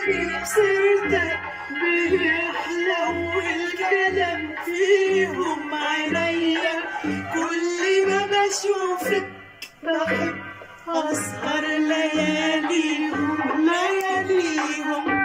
بجيب سيرتك بيحلى والكلام فيهم عينيا كل ما بشوفك بحب أسهر لياليهم لياليهم